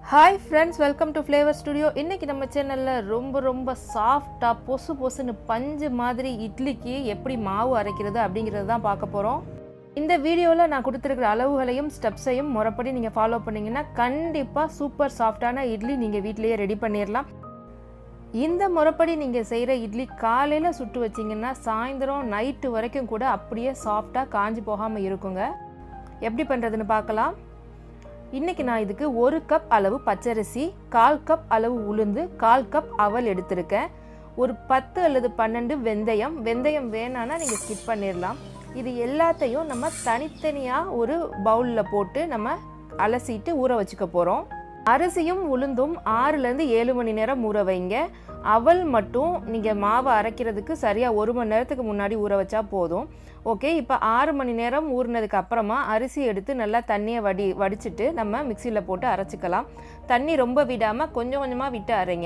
hi friends welcome to flavour studio இன்றைக்கி நம்ம சேனலில் ரொம்ப ரொம்ப சாஃப்டாக பொசு பொசுன்னு பஞ்சு மாதிரி இட்லிக்கு எப்படி மாவு அரைக்கிறது அப்படிங்கிறது தான் பார்க்க போகிறோம் இந்த வீடியோவில் நான் கொடுத்துருக்கிற அளவுகளையும் ஸ்டெப்ஸையும் முறைப்படி நீங்கள் ஃபாலோ பண்ணிங்கன்னா கண்டிப்பாக சூப்பர் சாஃப்டான இட்லி நீங்கள் வீட்டிலேயே ரெடி பண்ணிடலாம் இந்த முறைப்படி நீங்கள் செய்கிற இட்லி காலையில் சுட்டு வச்சிங்கன்னா சாயந்தரம் நைட்டு வரைக்கும் கூட அப்படியே சாஃப்டாக காஞ்சி போகாமல் இருக்குங்க எப்படி பண்ணுறதுன்னு பார்க்கலாம் இன்றைக்கி நான் இதுக்கு ஒரு கப் அளவு பச்சரிசி கால் கப் அளவு உளுந்து கால் கப் அவல் எடுத்திருக்கேன் ஒரு பத்து அல்லது பன்னெண்டு வெந்தயம் வெந்தயம் வேணான்னா நீங்கள் ஸ்கிப் பண்ணிடலாம் இது எல்லாத்தையும் நம்ம தனித்தனியாக ஒரு பவுலில் போட்டு நம்ம அலசிட்டு ஊற வச்சுக்க போகிறோம் அரிசியும் உளுந்தும் ஆறுலேருந்து ஏழு மணி நேரம் ஊற வைங்க அவல் மட்டும் நீங்கள் மாவை அரைக்கிறதுக்கு சரியாக ஒரு மணி நேரத்துக்கு முன்னாடி ஊற வச்சா போதும் ஓகே இப்போ ஆறு மணி நேரம் ஊறினதுக்கு அப்புறமா அரிசி எடுத்து நல்லா தண்ணியை வடி வடிச்சிட்டு நம்ம மிக்சியில் போட்டு அரைச்சிக்கலாம் தண்ணி ரொம்ப விடாமல் கொஞ்சம் கொஞ்சமாக விட்டு அரைங்க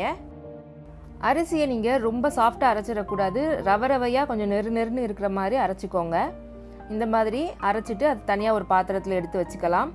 அரிசியை நீங்கள் ரொம்ப சாஃப்டாக அரைச்சிடக்கூடாது ரவ ரவையாக கொஞ்சம் நெரு நெருன்னு இருக்கிற மாதிரி அரைச்சிக்கோங்க இந்த மாதிரி அரைச்சிட்டு அது தனியாக ஒரு பாத்திரத்தில் எடுத்து வச்சுக்கலாம்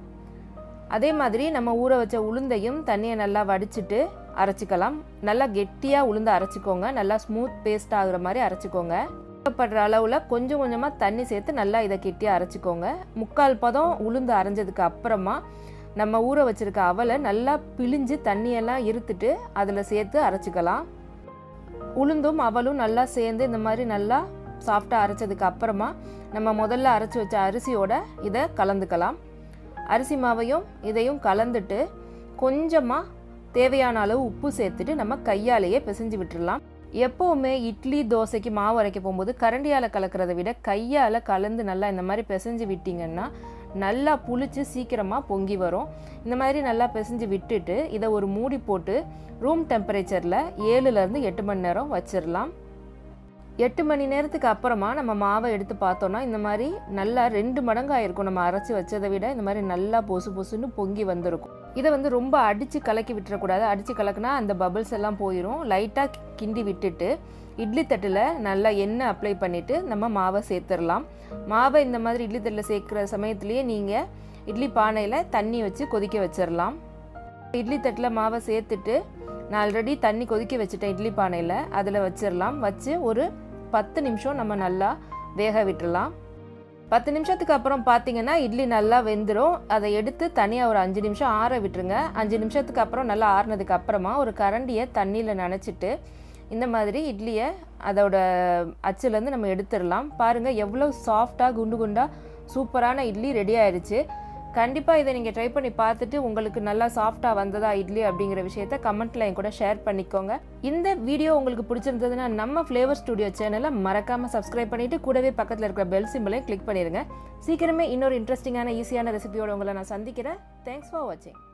அதே மாதிரி நம்ம ஊற வச்ச உளுந்தையும் தண்ணியை நல்லா வடிச்சிட்டு அரைச்சிக்கலாம் நல்லா கெட்டியாக உளுந்து அரைச்சிக்கோங்க நல்லா ஸ்மூத் பேஸ்ட் ஆகுற மாதிரி அரைச்சிக்கோங்க தேவைப்படுற அளவில் கொஞ்சம் கொஞ்சமாக தண்ணி சேர்த்து நல்லா இதை கெட்டியாக அரைச்சிக்கோங்க முக்கால் பதம் உளுந்து அரைஞ்சதுக்கு அப்புறமா நம்ம ஊற வச்சுருக்க அவலை நல்லா பிழிஞ்சு தண்ணியெல்லாம் இருத்துட்டு அதில் சேர்த்து அரைச்சிக்கலாம் உளுந்தும் அவலும் நல்லா சேர்ந்து இந்த மாதிரி நல்லா சாஃப்டாக அரைச்சதுக்கு அப்புறமா நம்ம முதல்ல அரைச்சி வச்ச அரிசியோட இதை கலந்துக்கலாம் அரிசி மாவையும் இதையும் கலந்துட்டு கொஞ்சமாக தேவையான அளவு உப்பு சேர்த்துட்டு நம்ம கையாலேயே பிசைஞ்சு விட்டுடலாம் எப்போவுமே இட்லி தோசைக்கு மாவு அரைக்க போகும்போது கரண்டியால் கலக்கிறத விட கையால் கலந்து நல்லா இந்த மாதிரி பிசைஞ்சு விட்டிங்கன்னா நல்லா புளிச்சு சீக்கிரமாக பொங்கி வரும் இந்த மாதிரி நல்லா பிசைஞ்சு விட்டுட்டு இதை ஒரு மூடி போட்டு ரூம் டெம்பரேச்சரில் ஏழுலேருந்து எட்டு மணி நேரம் வச்சிடலாம் எட்டு மணி நேரத்துக்கு அப்புறமா நம்ம மாவை எடுத்து பார்த்தோன்னா இந்த மாதிரி நல்லா ரெண்டு மடங்காக இருக்கும் நம்ம அரைச்சி வச்சதை விட இந்த மாதிரி நல்லா பொசு பொசுன்னு பொங்கி வந்திருக்கும் இதை வந்து ரொம்ப அடித்து கலக்கி விட்டுறக்கூடாது அடித்து கலக்குனா அந்த பபிள்ஸ் எல்லாம் போயிடும் லைட்டாக கிண்டி விட்டுட்டு இட்லி தட்டில் நல்லா எண்ணெய் அப்ளை பண்ணிவிட்டு நம்ம மாவை சேர்த்துடலாம் மாவை இந்த மாதிரி இட்லி தட்டில் சேர்க்குற சமயத்துலேயே நீங்கள் இட்லி பானையில் தண்ணி வச்சு கொதிக்க வச்சிடலாம் இட்லி தட்டில் மாவை சேர்த்துட்டு நான் ஆல்ரெடி தண்ணி கொதிக்க வச்சுட்டேன் இட்லி பானையில் அதில் வச்சிடலாம் வச்சு ஒரு பத்து நிமிஷம் நம்ம நல்லா வேக விட்டுடலாம் பத்து நிமிஷத்துக்கு அப்புறம் பார்த்தீங்கன்னா இட்லி நல்லா வெந்துடும் அதை எடுத்து தனியாக ஒரு அஞ்சு நிமிஷம் ஆற விட்டுருங்க அஞ்சு நிமிஷத்துக்கு அப்புறம் நல்லா ஆறுனதுக்கு அப்புறமா ஒரு கரண்டியை தண்ணியில் நனைச்சிட்டு இந்த மாதிரி இட்லியை அதோட அச்சுலேருந்து நம்ம எடுத்துடலாம் பாருங்கள் எவ்வளோ சாஃப்டாக குண்டு குண்டாக சூப்பரான இட்லி ரெடி ஆயிடுச்சு கண்டிப்பாக இதை நீங்கள் ட்ரை பண்ணி பார்த்துட்டு உங்களுக்கு நல்லா சாஃப்டாக வந்ததா இட்லி அப்படிங்கிற விஷயத்த கமெண்ட்டில் என் கூட ஷேர் பண்ணிக்கோங்க இந்த வீடியோ உங்களுக்கு பிடிச்சிருந்ததுன்னா நம்ம ஃப்ளேவர் ஸ்டுடியோ சேனலை மறக்காமல் சப்ஸ்கிரைப் பண்ணிவிட்டு கூடவே பக்கத்தில் இருக்கிற பெல் சிம்பிளையும் கிளிக் பண்ணிடுங்க சீக்கிரமே இன்னொரு இன்ட்ரெஸ்டிங்கான ஈஸியான ரெசிபியோட உங்களை நான் சந்திக்கிறேன் தேங்க்ஸ் ஃபார் வாட்சிங்